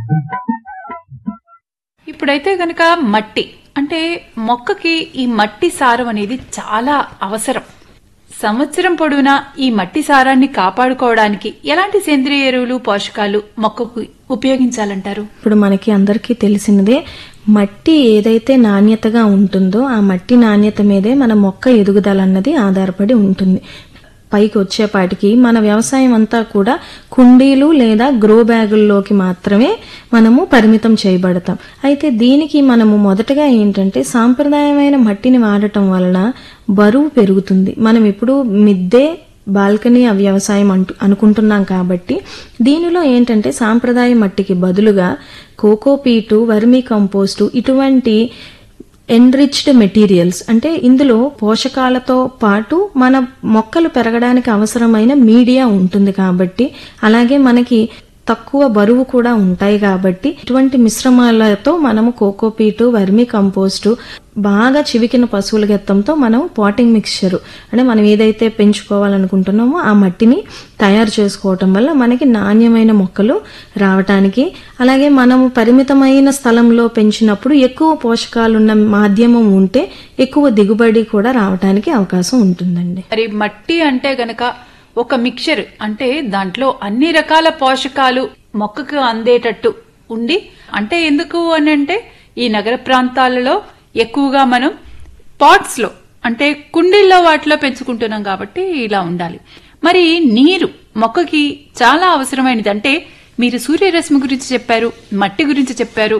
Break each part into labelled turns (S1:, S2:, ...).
S1: ఇప్పుడైతే గనక మట్టి అంటే మొక్కకి ఈ మట్టి సారం అనేది చాలా అవసరం సంవత్సరం పొడవునా ఈ మట్టి సారాన్ని కాపాడుకోవడానికి ఎలాంటి సేంద్రియ ఎరువులు పోషకాలు మొక్కకు ఉపయోగించాలంటారు
S2: ఇప్పుడు మనకి అందరికీ తెలిసినదే మట్టి ఏదైతే నాణ్యతగా ఉంటుందో ఆ మట్టి నాణ్యత మీదే మన మొక్క ఎదుగుదల అన్నది ఆధారపడి ఉంటుంది పైకి వచ్చేపాటికి మన వ్యవసాయం అంతా కూడా కుండీలు లేదా గ్రో బ్యాగుల్లోకి మాత్రమే మనము పరిమితం చేయబడతాం అయితే దీనికి మనము మొదటగా ఏంటంటే సాంప్రదాయమైన మట్టిని వాడటం వలన బరువు పెరుగుతుంది మనం ఇప్పుడు మిద్దే బాల్కనీ వ్యవసాయం అంటూ అనుకుంటున్నాం కాబట్టి దీనిలో ఏంటంటే సాంప్రదాయ మట్టికి బదులుగా కోకోపీటు వర్మీ కంపోస్టు ఇటువంటి ఎన్రిచ్డ్ మెటీరియల్స్ అంటే ఇందులో పోషకాలతో పాటు మన మొక్కలు పెరగడానికి అవసరమైన మీడియా ఉంటుంది కాబట్టి అలాగే మనకి తక్కువ బరువు కూడా ఉంటాయి కాబట్టి ఇటువంటి మిశ్రమాలతో మనము కోకోపీటు వర్మి కంపోస్టు బాగా చివికిన పశువుల గెత్తంతో మనం పాటింగ్ మిక్స్చర్ అంటే మనం ఏదైతే పెంచుకోవాలనుకుంటున్నామో ఆ మట్టిని తయారు చేసుకోవటం వల్ల మనకి నాణ్యమైన మొక్కలు రావటానికి అలాగే మనము పరిమితమైన స్థలంలో పెంచినప్పుడు ఎక్కువ పోషకాలున్న మాధ్యమం ఉంటే ఎక్కువ దిగుబడి కూడా రావటానికి అవకాశం ఉంటుందండి
S1: మరి మట్టి అంటే గనక ఒక మిక్చర్ అంటే దాంట్లో అన్ని రకాల పోషకాలు మొక్కకు అందేటట్టు ఉండి అంటే ఎందుకు అని అంటే ఈ నగర ప్రాంతాలలో ఎక్కువగా మనం పాట్స్ లో అంటే కుండీల్లో వాటిలో పెంచుకుంటున్నాం కాబట్టి ఇలా ఉండాలి మరి నీరు మొక్కకి చాలా అవసరమైనది అంటే మీరు సూర్యరశ్మి గురించి చెప్పారు మట్టి గురించి చెప్పారు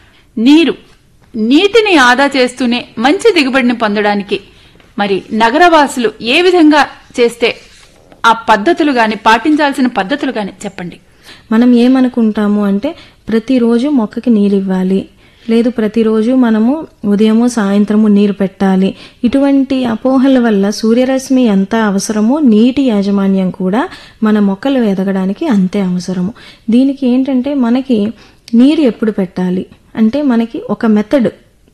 S1: నీరు నీటిని ఆదా చేస్తూనే మంచి దిగుబడిని పొందడానికి మరి నగరవాసులు ఏ విధంగా చేస్తే ఆ పద్ధతులు గాని పాటించాల్సిన పద్ధతులు గాని చెప్పండి
S2: మనం ఏమనుకుంటాము అంటే ప్రతిరోజు మొక్కకి నీరు ఇవ్వాలి లేదు ప్రతిరోజు మనము ఉదయము సాయంత్రము నీరు పెట్టాలి ఇటువంటి అపోహల వల్ల సూర్యరశ్మి ఎంత అవసరమో నీటి యాజమాన్యం కూడా మన మొక్కలు ఎదగడానికి అంతే అవసరము దీనికి ఏంటంటే మనకి నీరు ఎప్పుడు పెట్టాలి అంటే మనకి ఒక మెథడ్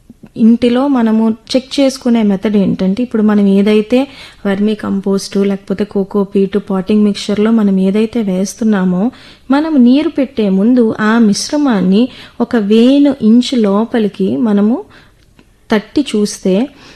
S2: ఇంటిలో మనము చెక్ చేసుకునే మెథడ్ ఏంటంటే ఇప్పుడు మనం ఏదైతే వర్మీ కంపోస్టు లేకపోతే కోకోపీటు పాటింగ్ మిక్చర్లో మనం ఏదైతే వేస్తున్నామో మనం నీరు పెట్టే ముందు ఆ మిశ్రమాన్ని ఒక వేను ఇంచు లోపలికి మనము తట్టి చూస్తే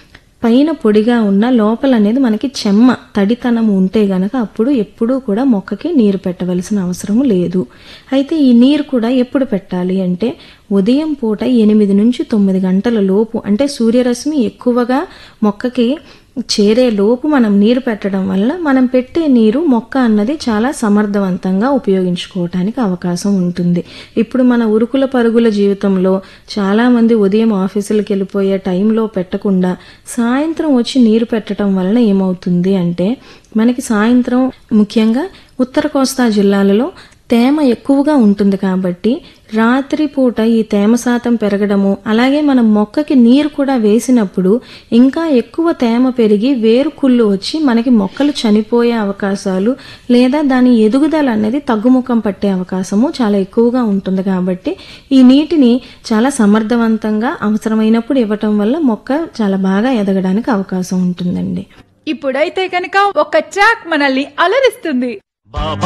S2: పైన పొడిగా ఉన్న లోపల అనేది మనకి చెమ్మ తడితనం ఉంటే గనక అప్పుడు ఎప్పుడూ కూడా మొక్కకి నీరు పెట్టవలసిన అవసరం లేదు అయితే ఈ నీరు కూడా ఎప్పుడు పెట్టాలి అంటే ఉదయం పూట ఎనిమిది నుంచి తొమ్మిది గంటల లోపు అంటే సూర్యరశ్మి ఎక్కువగా మొక్కకి చేరే లోపు మనం నీరు పెట్టడం వల్ల మనం పెట్టే నీరు మొక్క అన్నది చాలా సమర్థవంతంగా ఉపయోగించుకోవటానికి అవకాశం ఉంటుంది ఇప్పుడు మన ఉరుకుల పరుగుల జీవితంలో చాలా మంది ఉదయం ఆఫీసులకు వెళ్ళిపోయే టైంలో పెట్టకుండా సాయంత్రం వచ్చి నీరు పెట్టడం వలన ఏమవుతుంది అంటే మనకి సాయంత్రం ముఖ్యంగా ఉత్తర కోస్తా జిల్లాలలో తేమ ఎక్కువగా ఉంటుంది కాబట్టి రాత్రిపూట ఈ తేమ శాతం పెరగడము అలాగే మనం మొక్కకి నీరు కూడా వేసినప్పుడు ఇంకా ఎక్కువ తేమ పెరిగి వేరు కుళ్ళు వచ్చి మనకి మొక్కలు చనిపోయే అవకాశాలు లేదా దాని ఎదుగుదల అనేది తగ్గుముఖం పట్టే అవకాశము చాలా ఎక్కువగా ఉంటుంది కాబట్టి ఈ నీటిని చాలా సమర్థవంతంగా అవసరమైనప్పుడు ఇవ్వటం వల్ల మొక్క చాలా బాగా ఎదగడానికి అవకాశం ఉంటుందండి
S1: ఇప్పుడైతే కనుక ఒక చాక్ మనల్ని అలరిస్తుంది